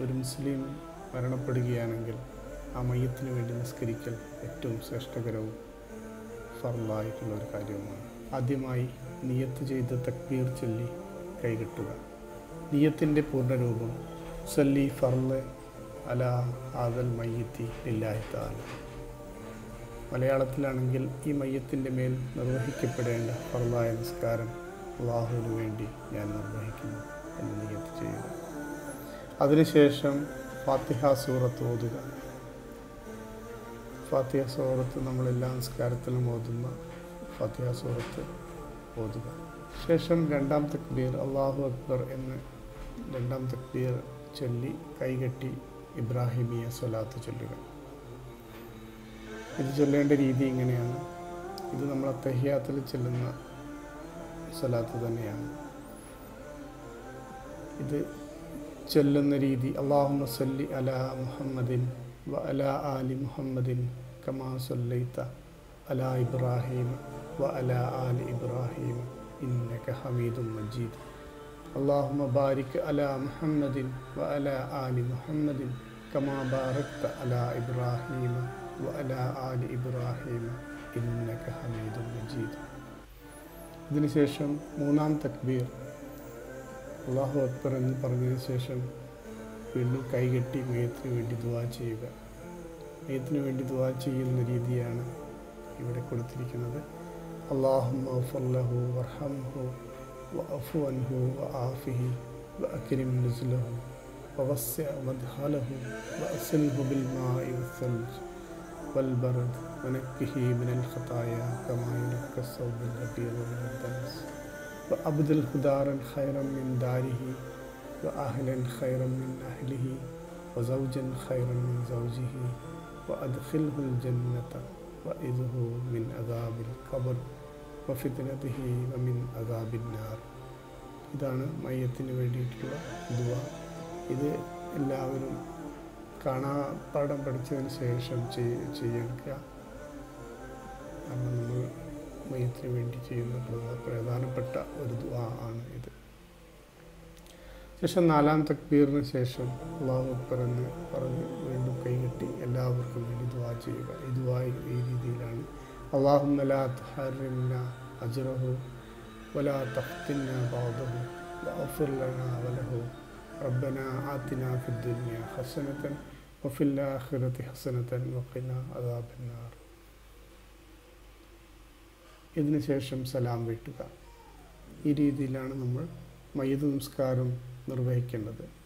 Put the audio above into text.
ഒരു മുസ്ലിം മരണപ്പെടുകയാണെങ്കിൽ ആ മയ്യത്തിന് വേണ്ടി നിസ്കരിക്കൽ ഏറ്റവും ശ്രേഷ്ഠകരവും ഫർലായിട്ടുള്ള ഒരു കാര്യവുമാണ് ആദ്യമായി നിയത്ത് ചെയ്ത് തക്ബീർ ചൊല്ലി കൈകെട്ടുക നിയത്തിൻ്റെ പൂർണ്ണരൂപം സല്ലി ഫർല് അല ആദൽ മയ്യത്തി ഇല്ലാഹിത്താല മലയാളത്തിലാണെങ്കിൽ ഈ മയ്യത്തിൻ്റെ മേൽ നിർവഹിക്കപ്പെടേണ്ട ഫർലായ നിസ്കാരം അള്ളാഹുവിന് വേണ്ടി ഞാൻ നിർവഹിക്കുന്നു എന്ന് നിയത്ത് ചെയ്യുക അതിനുശേഷം ഫാത്തിഹ സൂറത്ത് ഓതുക ഫാത്തിഹ സൂറത്ത് നമ്മളെല്ലാ നിസ്കാരത്തിലും ഓതുന്ന ഫാത്തിഹ സൂറത്ത് ഓതുക ശേഷം രണ്ടാം തക്ബീർ അള്ളാഹു അക്ബർ എന്ന് രണ്ടാം തക്ബീർ ചൊല്ലി കൈകെട്ടി ഇബ്രാഹിമിയ സ്വലാത്ത് ചൊല്ലുക ഇത് ചൊല്ലേണ്ട രീതി ഇങ്ങനെയാണ് ഇത് നമ്മൾ തെഹിയാത്തിൽ ചെല്ലുന്ന സ്വലാത്ത് തന്നെയാണ് ഇത് ചൊല്ലുന്ന രീതി അള്ളാഹു സല്ലി അല മുഹമ്മദിൻ വ അല ആലി മുഹമ്മദിൻ കമാ സല്ലൈത്ത അല ഇബ്രാഹിം വ അല ആലി ഇബ്രാഹിം ഇന്നക ഹമീദും മജീദ് اللهم بارك على محمد وعلى آل محمد كما باركت على إبراهيم وعلى آل إبراهيم إنك حميد مجيد ഇതിനുശേഷം മൂന്നാം തക്ബീർ അള്ളാഹു അക്ബർ എന്ന് പറഞ്ഞതിന് ശേഷം വീണ്ടും കൈകെട്ടി മേയത്തിന് വേണ്ടി ദുവാ ചെയ്യുക മേയത്തിന് വേണ്ടി ദുവാ ചെയ്യുന്ന രീതിയാണ് ഇവിടെ കൊടുത്തിരിക്കുന്നത് അള്ളാഹു വർഹംഹു وأعف عنه وعافه وأكرم نزله ووسع مدخله وأسله بالماء والثلج والبرد ونكه من الخطايا كما ينكى الثوب الأبيض من الدنس وأبدله دارا خيرا من داره وأهلا خيرا من أهله وزوجا خيرا من زوجه وأدخله الجنة وإذه من عذاب القبر വഫിത്തനത്തിഹി വമിൻ അദാബിന്നാർ ഇതാണ് മയ്യത്തിന് വേണ്ടിയിട്ടുള്ള ദുവ ഇത് എല്ലാവരും കാണാപ്പാടം പഠിച്ചതിന് ശേഷം ചെയ്യെടുക്കുക കാരണം നമ്മൾ മയ്യത്തിന് വേണ്ടി ചെയ്യുന്ന പ്രധാനപ്പെട്ട ഒരു ദുവ ആണ് ഇത് ശേഷം നാലാം തക്ബീറിന് ശേഷം അള്ളാഹു പറഞ്ഞ് പറഞ്ഞ് വീണ്ടും കൈകെട്ടി എല്ലാവർക്കും വേണ്ടി ദുവാ ചെയ്യുക ഈ ദുവാ ഈ രീതിയിലാണ് اللهم لا تحرمنا أجره ولا تفتنا بعضه واغفر لنا وله ربنا آتنا في الدنيا حسنة وفي الآخرة حسنة وقنا عذاب النار ഇതിന് ശേഷം സലാം വീട്ടുക ഈ രീതിയിലാണ് നമ്മൾ മയ്യത്ത് നമസ്കാരം നിർവഹിക്കേണ്ടത്